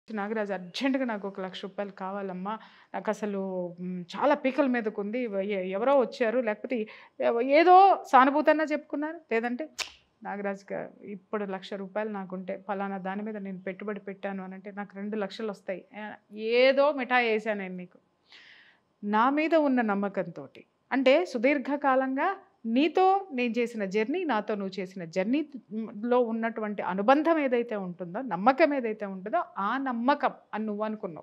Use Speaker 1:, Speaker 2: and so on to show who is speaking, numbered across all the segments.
Speaker 1: నాగరాజు అర్జెంటుగా నాకు ఒక లక్ష రూపాయలు కావాలమ్మా నాకు అసలు మ్, చాలా పీకల మీదకు ఉంది ఎ- ఎవరో వచ్చారు లేకపోతే ఎవ- ఏదో సానుభూతన్నా చెప్పుకున్నారు లేదంటే నాగరాజు గా- ఇప్పుడు లక్ష రూపాయలు నాకుంటే ఫలానా దాని మీద నేను పెట్టుబడి పెట్టాను అని అంటే నాకు రెండు లక్షలు వస్తాయి ఏ- ఏదో మిఠాయి వేసాను నేను నీకు నా మీద ఉన్న నమ్మకంతో అంటే సుదీర్ఘకాలంగా నీతో నేను చేసిన జర్నీ నాతో నువ్వు చేసిన జర్నీలో ఉన్నటువంటి అనుబంధం ఏదైతే ఉంటుందో నమ్మకం ఏదైతే ఉంటుందో ఆ నమ్మకం అని నువ్వు అనుకున్నావు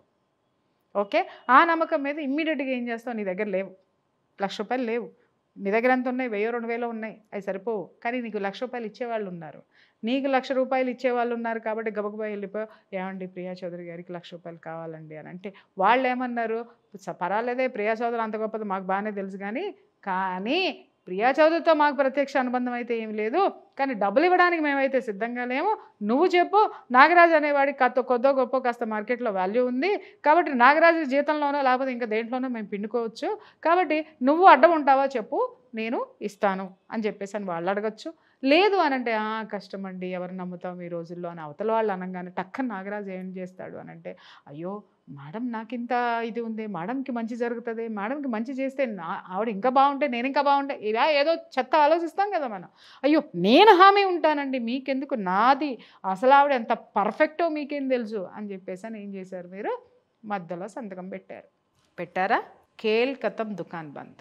Speaker 1: ఓకే ఆ నమ్మకం మీద ఇమ్మీడియట్గా ఏం చేస్తావు నీ దగ్గర లేవు లక్ష రూపాయలు లేవు నీ దగ్గర ఎంత ఉన్నాయి వెయ్యి రెండు వేలు ఉన్నాయి అవి సరిపోవు కానీ నీకు లక్ష రూపాయలు ఇచ్చేవాళ్ళు ఉన్నారు నీకు లక్ష రూపాయలు ఇచ్చేవాళ్ళు ఉన్నారు కాబట్టి గబగబా వెళ్ళిపో ఏమండి ప్రియా చౌదరి గారికి లక్ష రూపాయలు కావాలండి అని అంటే వాళ్ళు ఏమన్నారు "స- పర్వాలేదే ప్రియా చౌదరి అంత గొప్పది మాకు బాగానే తెలుసు కానీ కానీ ప్రియా చౌదరితో మాకు ప్రత్యక్ష అనుబంధం అయితే ఏం లేదు కానీ డబ్బులు ఇవ్వడానికి మేమైతే సిద్ధంగా లేము నువ్వు చెప్పు నాగరాజు అనేవాడికి కాస్త కొద్దో గొప్ప కాస్త మార్కెట్లో వాల్యూ ఉంది కాబట్టి నాగరాజు జీతంలోనో లేకపోతే ఇంకా దేంట్లోనో మేము పిండుకోవచ్చు కాబట్టి నువ్వు అడ్డం ఉంటావా చెప్పు నేను ఇస్తాను అని చెప్పేసి అని వాళ్ళు అడగచ్చు లేదు అని అంటే "ఆ, కష్టం అండి ఎవరు నమ్ముతాం ఈ రోజుల్లో అని అవతల వాళ్ళు అనగానే టక్కన నాగరాజు ఏం చేస్తాడు అని అంటే అయ్యో మేడం నాకు ఇంత ఇది ఉంది మేడంకి మంచి జరుగుతుంది మేడంకి మంచి చేస్తే నా ఆవిడ ఇంకా బాగుంటే నేను ఇంకా బాగుంటే ఇలా ఏదో చెత్త ఆలోచిస్తాం కదా మనం అయ్యో నేను హామీ ఉంటానండి మీకెందుకు నాది అసలు ఆవిడ ఎంత పర్ఫెక్టో మీకేం తెలుసు అని చెప్పేసి అని ఏం చేశారు మీరు మధ్యలో సంతకం పెట్టారు పెట్టారా కేల్ కథం దుకాన్ బంద్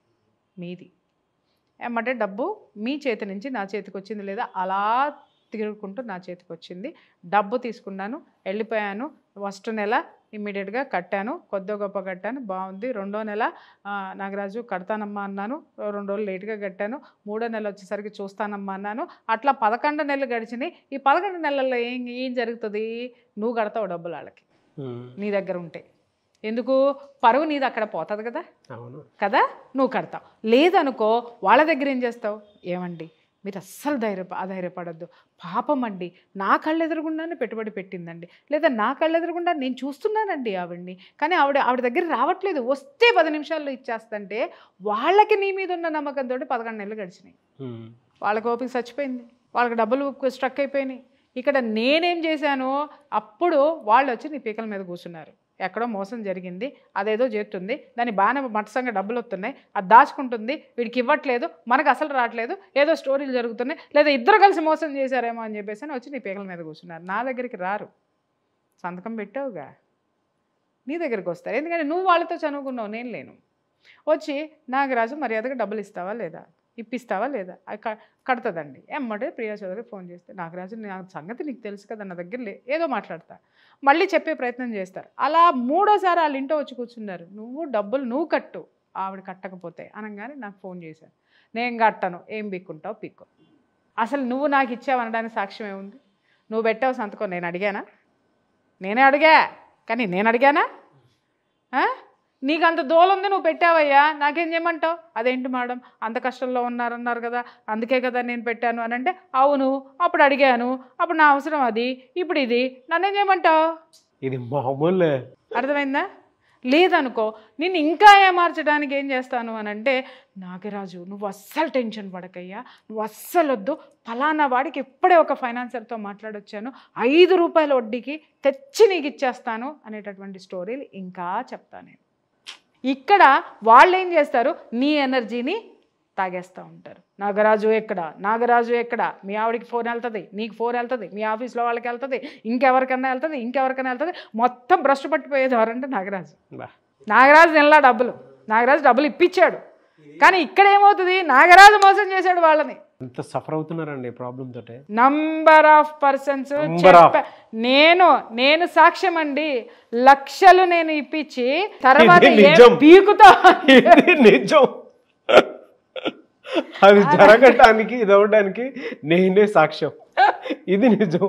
Speaker 1: మీది ఏమంటే డబ్బు మీ చేతి నుంచి నా చేతికి వచ్చింది లేదా అలా తిరుగుకుంటూ నా చేతికి వచ్చింది డబ్బు తీసుకున్నాను వెళ్ళిపోయాను ఫస్ట్ నెల ఇమ్మీడియట్గా కట్టాను కొద్ది గొప్ప కట్టాను బాగుంది రెండో నెల ఆ, నాగరాజు కడతానమ్మా అన్నాను రెండు రోజులు లేట్గా కట్టాను మూడో నెల వచ్చేసరికి చూస్తానమ్మా అన్నాను అట్లా పదకొండు నెలలు గడిచినాయి ఈ పదకొండు నెలల్లో ఏం ఏం జరుగుతుంది నువ్వు కడతావు డబ్బులు వాళ్ళకి
Speaker 2: ఉమ్,
Speaker 1: నీ దగ్గర ఉంటే ఎందుకు పరువు నీది అక్కడ పోతుంది కదా
Speaker 2: అవును
Speaker 1: కదా నువ్వు కడతావు లేదనుకో వాళ్ళ దగ్గర ఏం చేస్తావు ఏమండి మీరు అస్సలు ధైర్య అధైర్యపడద్దు పాపం అండి నా కళ్ళు ఎదురుగుండానే పెట్టుబడి పెట్టిందండి లేదా నా కళ్ళు ఎదురుగుండా నేను చూస్తున్నానండి ఆవిడ్ని కానీ ఆవిడ ఆవిడ దగ్గర రావట్లేదు వస్తే పది నిమిషాల్లో ఇచ్చేస్తంటే వాళ్ళకి నీ మీద ఉన్న నమ్మకంతో పదకొండు నెలలు గడిచినాయి
Speaker 2: ఉమ్,
Speaker 1: వాళ్ళకి ఓపిక చచ్చిపోయింది వాళ్ళకి డబ్బులు స్ట్రక్ అయిపోయినాయి ఇక్కడ నేనేం చేశాను అప్పుడు వాళ్ళు వచ్చి నీ పీకల మీద కూర్చున్నారు ఎక్కడో మోసం జరిగింది అదేదో చేస్తుంది దాని బాగానే మట్టసంగా డబ్బులు వస్తున్నాయి అది దాచుకుంటుంది వీడికి ఇవ్వట్లేదు మనకు అసలు రావట్లేదు ఏదో స్టోరీలు జరుగుతున్నాయి లేదా ఇద్దరు కలిసి మోసం చేశారేమో అని చెప్పేసి అని వచ్చి నీ పీకల మీద కూర్చున్నారు నా దగ్గరికి రారు సంతకం పెట్టావుగా నీ దగ్గరికి వస్తారు ఎందుకంటే నువ్వు వాళ్ళతో చదువుకున్నావు నేను లేను వచ్చి నాగరాజు మర్యాదగా డబ్బులు ఇస్తావా లేదా ఇప్పిస్తావా లేదా అది క- కడతదండి ఎమ్మటే ప్రియా చౌదరి ఫోన్ చేస్తే నాగరాజు నా సంగతి నీకు తెలుసు కదా నా దగ్గర లే ఏదో మాట్లాడతా మళ్ళీ చెప్పే ప్రయత్నం చేస్తారు అలా మూడోసారి వాళ్ళ ఇంట్లో వచ్చి కూర్చున్నారు నువ్వు డబ్బులు నువ్వు కట్టు ఆవిడ కట్టకపోతే అనగానే నాకు ఫోన్ చేశారు నేను కట్టను ఏం పిక్కుంటావు పిక్కు అసలు నువ్వు నాకు ఇచ్చావు అనడానికి సాక్ష్యం ఏముంది నువ్వు పెట్టావు సంతకం నేను అడిగానా నేనే అడిగా కానీ నేను అడిగానా ఆ? నీకు అంత దోలు ఉంది నువ్వు పెట్టావయ్యా నాకేం చేయమంటావు అదేంటి మేడం అంత కష్టంలో ఉన్నారన్నారు కదా అందుకే కదా నేను పెట్టాను అని అంటే అవును అప్పుడు అడిగాను అప్పుడు నా అవసరం అది ఇప్పుడు ఇది నన్నేం చేయమంటావు
Speaker 2: ఇది మామూలే
Speaker 1: అర్థమైందా లేదనుకో నేను ఇంకా ఏమార్చడానికి ఏం చేస్తాను అని అంటే నాగరాజు నువ్వు అస్సలు టెన్షన్ పడకయ్యా నువ్వు అస్సలు వద్దు ఫలానా వాడికి ఇప్పుడే ఒక ఫైనాన్సర్తో మాట్లాడొచ్చాను ఐదు రూపాయల వడ్డీకి తెచ్చి నీకు ఇచ్చేస్తాను అనేటటువంటి స్టోరీలు ఇంకా చెప్తాను నేను ఇక్కడ వాళ్ళు ఏం చేస్తారు నీ ఎనర్జీని తాగేస్తూ ఉంటారు నాగరాజు ఎక్కడ నాగరాజు ఎక్కడ మీ ఆవిడకి ఫోన్ వెళ్తుంది నీకు ఫోన్ వెళ్తుంది మీ ఆఫీస్లో వాళ్ళకి వెళ్తుంది ఇంకెవరికన్నా వెళ్తుంది ఇంకెవరికైనా వెళ్తుంది మొత్తం భ్రష్టు పట్టిపోయేది ఎవరంటే నాగరాజు
Speaker 2: బా
Speaker 1: నాగరాజు నెల డబ్బులు నాగరాజు డబ్బులు ఇప్పించాడు కానీ ఇక్కడ ఏమవుతుంది నాగరాజు మోసం చేశాడు వాళ్ళని
Speaker 2: ఎంత సఫర్ అవుతున్నారండి ప్రాబ్లం తోటే
Speaker 1: number of persons
Speaker 2: Number of.
Speaker 1: నేను నేను సాక్ష్యం అండి లక్షలు నేను ఇప్పించి తర్వాత
Speaker 2: ఇది
Speaker 1: ఏం
Speaker 2: నిజం.
Speaker 1: పీకుతా
Speaker 2: ఇది నిజం అది జరగటానికి ఇది అవడానికి నేనే సాక్ష్యం ఇది నిజం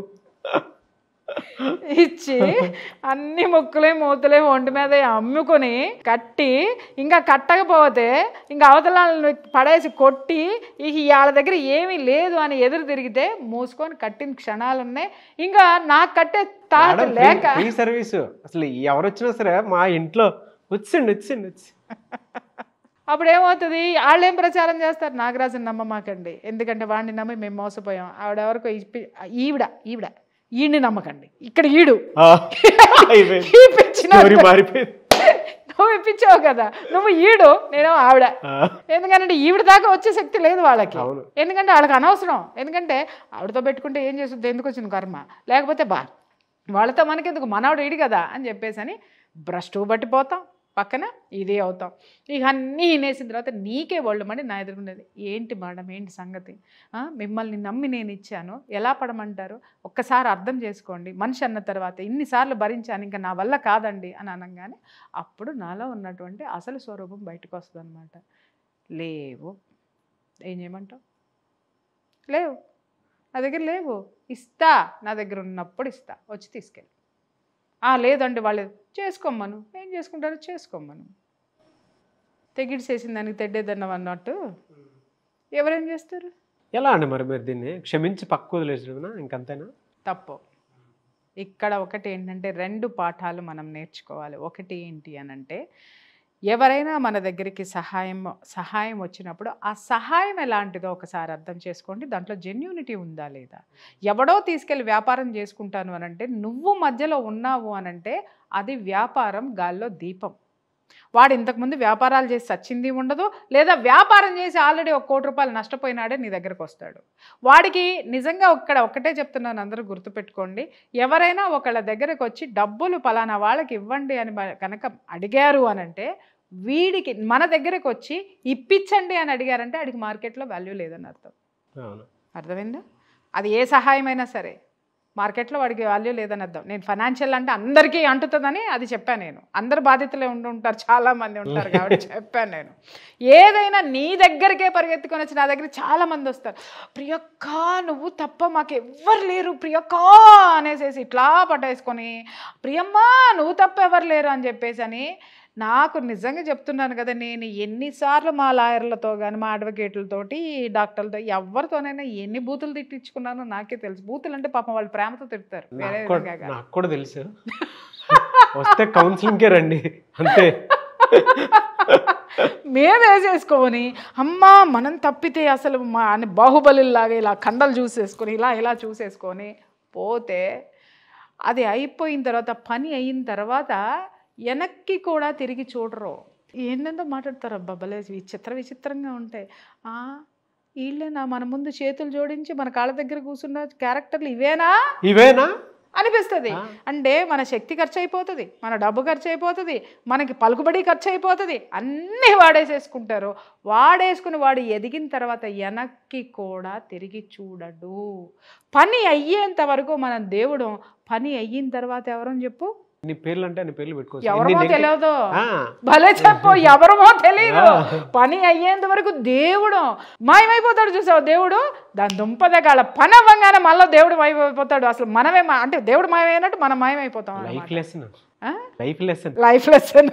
Speaker 1: ఇచ్చి అన్ని ముక్కులే మూతులే ఒంటి మీద అమ్ముకొని కట్టి ఇంకా కట్టకపోతే ఇంకా అవతల వాళ్ళని పడేసి కొట్టి ఇక వాళ్ళ దగ్గర ఏమీ లేదు అని ఎదురు తిరిగితే మూసుకొని కట్టిన క్షణాలు ఉన్నాయి ఇంకా నాకు కట్టే తాత
Speaker 2: మేడం,
Speaker 1: లేక
Speaker 2: ఫ్రీ- ఫ్రీ సర్వీస్ అసలు ఎవరు వచ్చినా సరే మా ఇంట్లో వచ్చిండి వచ్చిండి వచ్చి
Speaker 1: అప్పుడు ఏమవుతుంది వాళ్ళు ఏం ప్రచారం చేస్తారు నాగరాజుని నమ్మమాకండి ఎందుకంటే వాడిని నమ్మి మేము మోసపోయాం ఆవిడ ఎవరికో ఇప్పి ఈవిడ ఈవిడ ఈయన్ని నమ్మకండి ఇక్కడ ఈడు
Speaker 2: ఆ, అయిపోయింది.
Speaker 1: ఈ పిచ్చిన
Speaker 2: స్టోరీ మారిపోయింది
Speaker 1: నువ్వు ఇప్పించావు కదా నువ్వు ఈడు నేను ఆవిడ
Speaker 2: ఆ,
Speaker 1: ఎందుకంటే ఈవిడ దాకా వచ్చే శక్తి లేదు వాళ్ళకి
Speaker 2: అవును.
Speaker 1: ఎందుకంటే వాళ్ళకి అనవసరం ఎందుకంటే ఆవిడతో పెట్టుకుంటే ఏం చేస్తుంది ఎందుకు వచ్చిన కర్మ లేకపోతే బా వాళ్ళతో మనకెందుకు మనవాడు ఇడి కదా అని చెప్పేసి అని భ్రష్టు పట్టిపోతాం పక్కన ఇదే అవుతాం ఇక అన్నీ వినేసిన తర్వాత నీకే వాళ్ళు మడి నా ఎదుర్కొనేది ఏంటి మేడం ఏంటి సంగతి ఆ, మిమ్మల్ని నమ్మి నేను ఇచ్చాను ఎలా పడమంటారు ఒక్కసారి అర్థం చేసుకోండి మనిషి అన్న తర్వాత ఇన్నిసార్లు భరించాను ఇంకా నా వల్ల కాదండి అని అనగానే అప్పుడు నాలో ఉన్నటువంటి అసలు స్వరూపం బయటకు వస్తుంది అనమాట లేవు ఏం చేయమంటావు లేవు నా దగ్గర లేవు ఇస్తా నా దగ్గర ఉన్నప్పుడు ఇస్తా వచ్చి తీసుకెళ్ళి ఆ లేదండి వాళ్ళు చేసుకోమ్మను ఏం చేసుకుంటారో చేసుకోమ్మను తెగిడిసేసిన దానికి తెడ్డేదన్నం అన్నట్టు ఎవరేం చేస్తారు
Speaker 2: ఎలా అండి మరి మీరు దీన్ని క్షమించి పక్క వదిలేసినా ఇంకంతేనా
Speaker 1: తప్పు ఇక్కడ ఒకటి ఏంటంటే రెండు పాఠాలు మనం నేర్చుకోవాలి ఒకటి ఏంటి అని అంటే ఎవరైనా మన దగ్గరికి సహాయం సహాయం వచ్చినప్పుడు ఆ సహాయం ఎలాంటిదో ఒకసారి అర్థం చేసుకోండి దాంట్లో జెన్యూనిటీ ఉందా లేదా ఎవడో తీసుకెళ్ళి వ్యాపారం చేసుకుంటాను అని అంటే నువ్వు మధ్యలో ఉన్నావు అని అంటే అది వ్యాపారం గాల్లో దీపం వాడు ఇంతకుముందు వ్యాపారాలు చేసి చచ్చింది ఉండదు లేదా వ్యాపారం చేసి ఆల్రెడీ ఒక కోటి రూపాయలు నష్టపోయినాడే నీ దగ్గరకు వస్తాడు వాడికి నిజంగా ఇక్కడ ఒక్కటే చెప్తున్నాను అందరూ గుర్తుపెట్టుకోండి ఎవరైనా ఒకళ్ళ దగ్గరకు వచ్చి డబ్బులు పలానా వాళ్ళకి ఇవ్వండి అని మ- కనుక అడిగారు అని అంటే వీడికి మన దగ్గరకు వచ్చి ఇప్పించండి అని అడిగారంటే ఆడికి మార్కెట్లో వాల్యూ లేదని అర్థం
Speaker 2: అవును
Speaker 1: అర్థమైందా అది ఏ సహాయమైనా సరే మార్కెట్లో వాడికి వాల్యూ లేదని అర్థం నేను ఫైనాన్షియల్ అంటే అందరికీ అంటుతుందని అది చెప్పాను నేను అందరు బాధితులే ఉండి ఉంటారు చాలా మంది ఉంటారు కాబట్టి చెప్పాను నేను ఏదైనా నీ దగ్గరికే పరిగెత్తుకొని వచ్చి నా దగ్గర చాలా మంది వస్తారు ప్రియక్క నువ్వు తప్ప మాకు ఎవ్వరు లేరు ప్రియక్క అనేసేసి ఇట్లా పట్టేసుకొని ప్రియమ్మా నువ్వు తప్ప ఎవరు లేరు అని చెప్పేసి అని నాకు నిజంగా చెప్తున్నాను కదా నేను ఎన్నిసార్లు మా లాయర్లతో కానీ మా అడ్వకేట్లతోటి డాక్టర్లతో ఎవరితోనైనా ఎన్ని బూతులు తిట్టించుకున్నానో నాకే తెలుసు బూతులు అంటే పాపం వాళ్ళు ప్రేమతో తిడతారు వేరే
Speaker 2: నాకు కూడా
Speaker 1: విధంగా కాదు.
Speaker 2: నాకు కూడా తెలుసు వస్తే కౌన్సిలింగ్కే రండి అంతే
Speaker 1: మేము వేసేసుకొని అమ్మా మనం తప్పితే అసలు మా అని బాహుబలిలాగా ఇలా కండలు చూసేసుకొని ఇలా ఇలా చూసేసుకొని పోతే అది అయిపోయిన తర్వాత పని అయిన తర్వాత వెనక్కి కూడా తిరిగి చూడరు ఏంటంటే మాట్లాడతారు అబ్బా భలే విచిత్ర విచిత్రంగా ఉంటాయి ఆ, వీళ్ళేనా మన ముందు చేతులు జోడించి మన కాళ్ళ దగ్గర కూర్చున్న క్యారెక్టర్లు ఇవేనా
Speaker 2: ఇవేనా
Speaker 1: అనిపిస్తుంది
Speaker 2: ఆ.
Speaker 1: అంటే మన శక్తి ఖర్చు అయిపోతుంది మన డబ్బు ఖర్చు అయిపోతుంది మనకి పలుకుబడి ఖర్చు అయిపోతుంది అన్నీ వాడేసేసుకుంటారు వాడేసుకుని వాడు ఎదిగిన తర్వాత వెనక్కి కూడా తిరిగి చూడడు పని అయ్యేంత వరకు మనం దేవుడు పని అయిన తర్వాత ఎవరని చెప్పు
Speaker 2: నీ పేర్లు అంటే నీ పేర్లు పెట్టుకోవచ్చు
Speaker 1: ఎవరమో
Speaker 2: ఎన్ని నెగటి-
Speaker 1: తెలియదు
Speaker 2: ఆ,
Speaker 1: భలే చెప్పు ఎవరమో తెలియదు
Speaker 2: ఆ.
Speaker 1: పని అయ్యేంత వరకు దేవుడు మాయమైపోతాడు చూసావు దేవుడు దాని దుంపదగాల పని అవ్వగానే మళ్ళీ దేవుడు మాయమైపోతాడు అసలు మనమే మా- అంటే దేవుడు మాయమైనట్టు మనం మాయమైపోతాం
Speaker 2: లైఫ్ లెసన్
Speaker 1: ఆ?
Speaker 2: Life lesson
Speaker 1: life lesson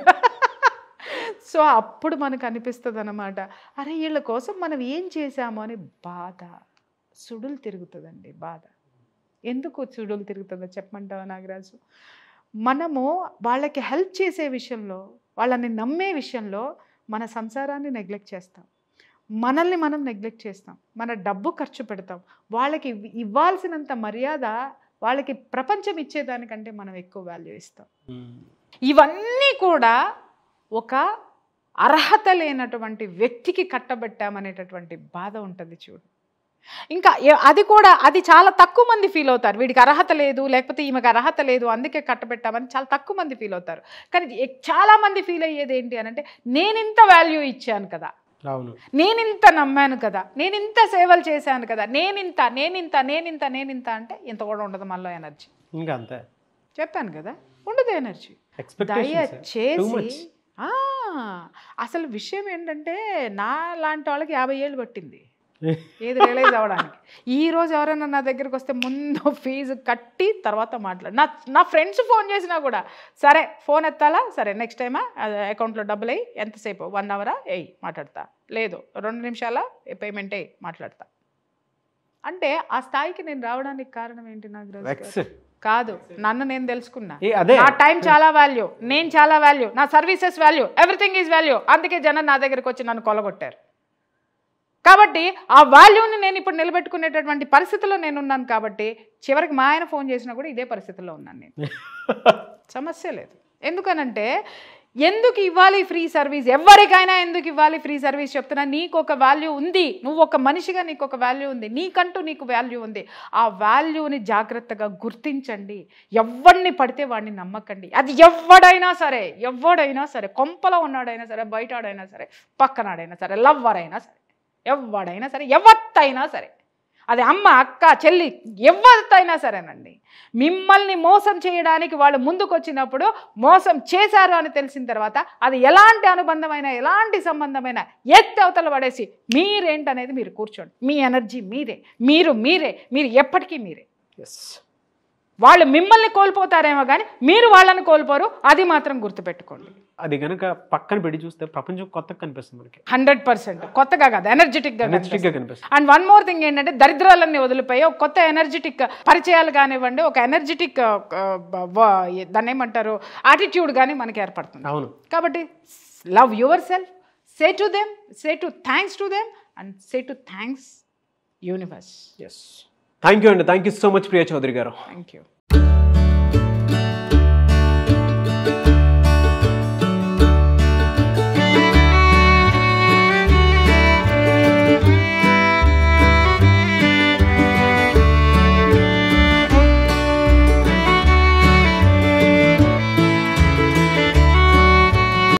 Speaker 1: so అప్పుడు మనకు అనిపిస్తుంది అనమాట అరే వీళ్ళ కోసం మనం ఏం చేశాము అని బాధ సుడులు తిరుగుతుందండి బాధ ఎందుకు సుడులు తిరుగుతుందో చెప్పమంటావా నాగరాజు మనము వాళ్ళకి హెల్ప్ చేసే విషయంలో వాళ్ళని నమ్మే విషయంలో మన సంసారాన్ని నెగ్లెక్ట్ చేస్తాం మనల్ని మనం నెగ్లెక్ట్ చేస్తాం మన డబ్బు ఖర్చు పెడతాం వాళ్ళకి ఇవ్- ఇవ్వాల్సినంత మర్యాద వాళ్ళకి ప్రపంచం ఇచ్చేదానికంటే మనం ఎక్కువ వాల్యూ ఇస్తాం ఇవన్నీ కూడా ఒక అర్హత లేనటువంటి వ్యక్తికి కట్టబెట్టామనేటటువంటి బాధ ఉంటుంది చూడు ఇంకా ఏ- అది కూడా అది చాలా తక్కువ మంది ఫీల్ అవుతారు వీడికి అర్హత లేదు లేకపోతే ఈమెకి అర్హత లేదు అందుకే కట్టబెట్టామని చాలా తక్కువ మంది ఫీల్ అవుతారు కానీ ఎ- చాలా మంది ఫీల్ అయ్యేది ఏంటి అని అంటే నేనింత వాల్యూ ఇచ్చాను కదా
Speaker 2: అవును
Speaker 1: నేనింత నమ్మాను కదా నేనింత సేవలు చేశాను కదా నేనింత నేనింత నేనింత నేనింత అంటే ఇంత కూడా ఉండదు మనలో ఎనర్జీ
Speaker 2: ఇంకా అంతే
Speaker 1: చెప్పాను కదా ఉండదు ఎనర్జీ
Speaker 2: ఎక్స్పెక్టేషన్స్ టూ
Speaker 1: దయచేసి
Speaker 2: మచ్
Speaker 1: ఆ, అసలు విషయం ఏంటంటే నా లాంటి వాళ్ళకి యాభై ఏళ్ళు పట్టింది ఏది రియలైజ్ అవ్వడానికి ఈ రోజు ఎవరైనా నా దగ్గరికి వస్తే ముందు ఫీజు కట్టి తర్వాత మాట్లాడు నా నా ఫ్రెండ్స్ ఫోన్ చేసినా కూడా సరే ఫోన్ ఎత్తాలా సరే నెక్స్ట్ టైమా అకౌంట్లో డబ్బులు అయ్యి ఎంతసేపు వన్ అవరా ఎయ్యి మాట్లాడతా లేదు రెండు నిమిషాల పేమెంట్ అయ్యి మాట్లాడతా అంటే ఆ స్థాయికి నేను రావడానికి కారణం ఏంటి నాకు
Speaker 2: వెక్స్
Speaker 1: కాదు నన్ను నేను తెలుసుకున్నా
Speaker 2: ఏ అదే
Speaker 1: నా టైం చాలా వాల్యూ నేను చాలా వాల్యూ నా services value everything is value అందుకే జనం నా దగ్గరికి వచ్చి నన్ను కొలగొట్టారు కాబట్టి ఆ వాల్యూని నేను ఇప్పుడు నిలబెట్టుకునేటటువంటి పరిస్థితిలో నేను ఉన్నాను కాబట్టి చివరికి మా ఆయన ఫోన్ చేసినా కూడా ఇదే పరిస్థితిలో ఉన్నాను నేను సమస్య లేదు ఎందుకనంటే ఎందుకు ఇవ్వాలి ఫ్రీ సర్వీస్ ఎవరికైనా ఎందుకు ఇవ్వాలి ఫ్రీ సర్వీస్ చెప్తున్నా నీకు ఒక వాల్యూ ఉంది నువ్వు ఒక మనిషిగా నీకు ఒక వాల్యూ ఉంది నీకంటూ నీకు వాల్యూ ఉంది ఆ వాల్యూని జాగ్రత్తగా గుర్తించండి ఎవరిని పడితే వాడిని నమ్మకండి అది ఎవడైనా సరే ఎవడైనా సరే కొంపలో ఉన్నాడైనా సరే బయటాడైనా సరే పక్కనాడైనా సరే లవ్వర్ అయినా సరే ఎవడైనా సరే ఎవత్తైనా సరే అది అమ్మ అక్క చెల్లి ఎవరితైనా సరేనండి మిమ్మల్ని మోసం చేయడానికి వాళ్ళు ముందుకు వచ్చినప్పుడు మోసం చేశారు అని తెలిసిన తర్వాత అది ఎలాంటి అనుబంధమైన ఎలాంటి సంబంధమైన ఎత్తి అవతల పడేసి మీరేంటనేది మీరు కూర్చోండి మీ ఎనర్జీ మీరే మీరు మీరే మీరు ఎప్పటికీ మీరే
Speaker 2: ఎస్
Speaker 1: వాళ్ళు మిమ్మల్ని కోల్పోతారేమో కానీ మీరు వాళ్ళని కోల్పోరు అది మాత్రం గుర్తుపెట్టుకోండి
Speaker 2: అది కనుక పక్కన పెట్టి చూస్తే ప్రపంచం కొత్తగా కనిపిస్తుంది మనకి
Speaker 1: హండ్రెడ్ పర్సెంట్ కొత్తగా కాదు ఎనర్జెటిక్గా
Speaker 2: ఎనర్జెటిక్ గా కనిపిస్తుంది
Speaker 1: అండ్ వన్ మోర్ థింగ్ ఏంటంటే దరిద్రాలన్నీ వదిలిపోయి ఒక కొత్త ఎనర్జెటిక్ పరిచయాలు కానివ్వండి ఒక ఎనర్జెటిక్ దాన్ని ఏమంటారు యాటిట్యూడ్ కానీ మనకి ఏర్పడుతుంది
Speaker 2: అవును
Speaker 1: కాబట్టి love yourself say to them say to thanks to them and say to thanks universe
Speaker 2: yes thank you అండి thank you so much Priya Chowdary garu
Speaker 1: thank you